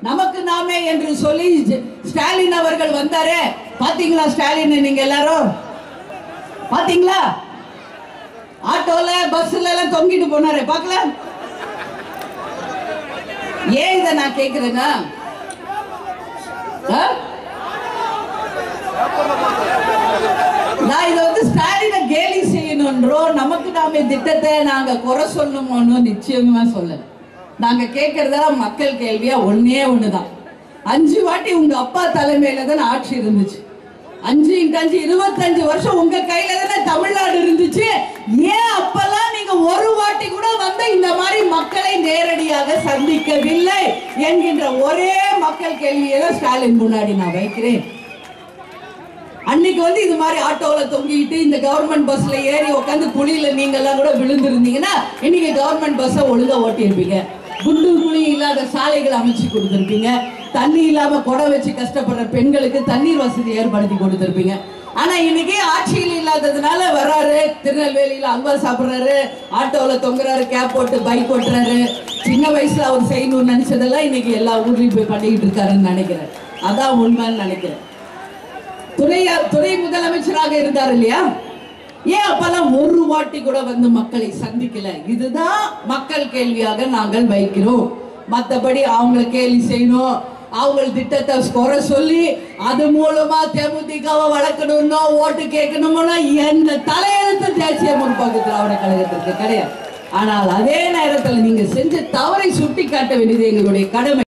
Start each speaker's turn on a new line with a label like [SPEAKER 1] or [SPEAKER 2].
[SPEAKER 1] நமக்கு நாமே என்று சொல்லி ஜ- ஸ்டாலின் அவர்கள் வந்தாரே பாத்தீங்களா ஸ்டாலின் நீங்க எல்லாரும் பாத்தீங்களா ஆட்டோல பஸ்ல எல்லாம் தொங்கிட்டு போனாரே பார்க்கல ஏன் இதை நான் கேக்குறேன்னா ஆ? நான் இதை வந்து ஸ்டாலினை கேலி செய்யணுன்றோம் நமக்கு நாமே திட்டத்தை நாங்க குறை சொல்லணுமோன்னு நிச்சயமா சொல்லல நாங்க கேட்கறதெல்லாம் மக்கள் கேள்வியா ஒண்ணே ஒண்ணுதான் அஞ்சு வாட்டி உங்க அப்பா தலைமையில தானே ஆட்சி இருந்துச்சு அஞ்சு இன்ட்டு அஞ்சு இருபத்தஞ்சு வருஷம் உங்க கையில தானே தமிழ்நாடு இருந்துச்சு ஏன் அப்பெல்லாம் நீங்க ஒரு வாட்டி கூட வந்து இந்த மாதிரி மக்களை நேரடியாக சந்திக்கவில்லை என்கின்ற ஒரே மக்கள் கேள்வியை தான் ஸ்டாலின் முன்னாடி நான் வைக்கிறேன் அன்னைக்கு வந்து இது மாதிரி ஆட்டோல தொங்கிட்டு இந்த கவர்மெண்ட் பஸ்ல ஏறி உட்காந்து குழியில நீங்க எல்லாம் கூட விழுந்திருந்தீங்கன்னா இன்னைக்கு கவர்மெண்ட் பஸ்ஸை ஒழுங்கா ஓட்டியிருப்பீங்க குண்டு குழி இல்லாத சாலைகள் அமைச்சு கொடுத்துருப்பீங்க தண்ணி இல்லாம குடம் வச்சு கஷ்டப்படுற பெண்களுக்கு தண்ணீர் வசதி ஏற்படுத்தி கொடுத்துருப்பீங்க ஆனா இன்னைக்கு ஆட்சியில் இல்லாததுனால வர்றாரு திருநெல்வேலியில அல்வா சாப்பிடுறாரு ஆட்டோல தொங்குறாரு கேப் போட்டு பைக் ஓட்டுறாரு சின்ன வயசுல அவர் செய்யணும்னு நினைச்சதெல்லாம் இன்னைக்கு எல்லா ஊர்லயும் போய் பண்ணிக்கிட்டு இருக்காருன்னு நினைக்கிறேன் அதான் உண்மைன்னு நினைக்கிறேன் துணை துணை முதலமைச்சராக இருந்தார் இல்லையா ஏன் அப்பெல்லாம் ஒரு வாட்டி கூட வந்து மக்களை சந்திக்கல இதுதான் மக்கள் கேள்வியாக நாங்கள் வைக்கிறோம் மத்தபடி அவங்கள கேலி செய்யணும் அவங்க திட்டத்தை குறை சொல்லி அது மூலமா தேமுதிகவை வளர்க்கணும்னோ ஓட்டு கேட்கணும்னோ எந்த தலையெழுத்து தேசிய முற்போக்கு திராவிட கழகத்திற்கு கிடையாது ஆனால் அதே நேரத்தில் நீங்க செஞ்ச தவறை சுட்டி காட்ட வேண்டியது எங்களுடைய கடமை